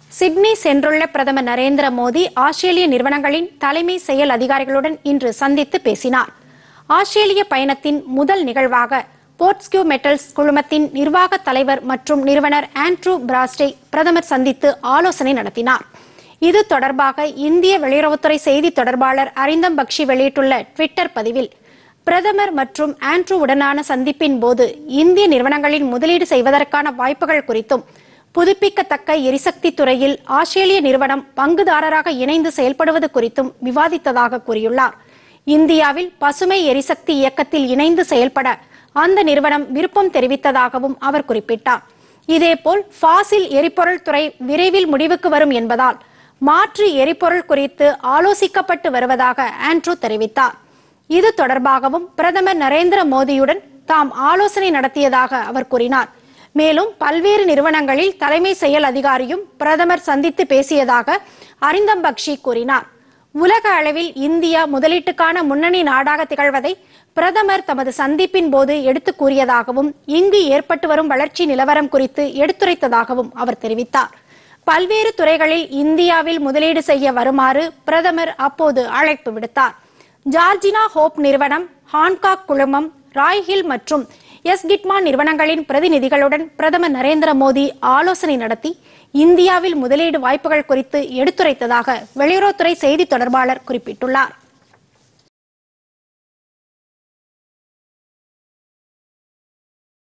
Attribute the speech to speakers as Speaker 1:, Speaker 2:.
Speaker 1: Sydney சென்றுள்ள பிரதமர் நரேந்திர மோடி ஆஸ்திரேலிய நிறுவனங்களின் தலைமை செயல் அதிகாரிகளுடன் இன்று சந்தித்து பேசினார் ஆஸ்திரேலிய பயணத்தின் முதல் நிகழ்வாக போர்ட்ஸ்கியூ மெட்டல்ஸ் குழுமத்தின் நிர்வாக தலைவர் மற்றும் நிறுவனர் ஆண்ட்ரூ பிராஸ்டை பிரதமர் சந்தித்து ஆலோசனை நடத்தினார் இது தொடர்பாக இந்திய வெளியுறவுத்துறை செய்தி தொடர்பாளர் அரிந்தம் பக்ஷி வெளியிட்டுள்ள ட்விட்டர் பதிவில் பிரதமர் மற்றும் ஆண்ட்ரூ உடனான சந்திப்பின் போது இந்திய நிறுவனங்களில் முதலீடு செய்வதற்கான வாய்ப்புகள் குறித்தும் புதுப்பிக்கத்தக்க எரிசக்தி துறையில் ஆஸ்திரேலிய நிறுவனம் பங்குதாரராக இணைந்து செயல்படுவது குறித்தும் விவாதித்ததாக கூறியுள்ளார் இந்தியாவில் பசுமை எரிசக்தி இயக்கத்தில் இணைந்து செயல்பட அந்த நிறுவனம் விருப்பம் தெரிவித்ததாகவும் அவர் குறிப்பிட்டார் இதேபோல் ஃபாசில் எரிபொருள் துறை விரைவில் முடிவுக்கு வரும் என்பதால் மாற்று எரிபொருள் குறித்து ஆலோசிக்கப்பட்டு வருவதாக ஆண்ட்ரூ தெரிவித்தார் இது தொடர்பாகவும் பிரதமர் நரேந்திர மோடியுடன் தாம் ஆலோசனை நடத்தியதாக அவர் கூறினார் மேலும் பல்வேறு நிறுவனங்களில் தலைமை செயல் அதிகாரியும் பிரதமர் சந்தித்து பேசியதாக அரிந்தம் பக்ஷி கூறினார் உலக அளவில் இந்தியா முதலீட்டுக்கான முன்னணி நாடாக திகழ்வதை பிரதமர் தமது சந்திப்பின் போது எடுத்து கூறியதாகவும் இங்கு ஏற்பட்டு வரும் வளர்ச்சி நிலவரம் குறித்து எடுத்துரைத்ததாகவும் அவர் தெரிவித்தார் பல்வேறு துறைகளில் இந்தியாவில் முதலீடு செய்ய வருமாறு பிரதமர் அப்போது அழைப்பு விடுத்தார் ஜார்ஜினா ஹோப் நிறுவனம் ஹான்காக் குழுமம் ராய்ஹில் மற்றும் எஸ் கிட்மா நிறுவனங்களின் பிரதிநிதிகளுடன் பிரதமர் நரேந்திர மோடி ஆலோசனை நடத்தி இந்தியாவில் முதலீடு வாய்ப்புகள் குறித்து எடுத்துரைத்ததாக வெளியுறவுத்துறை செய்தி தொடர்பாளர் குறிப்பிட்டுள்ளார்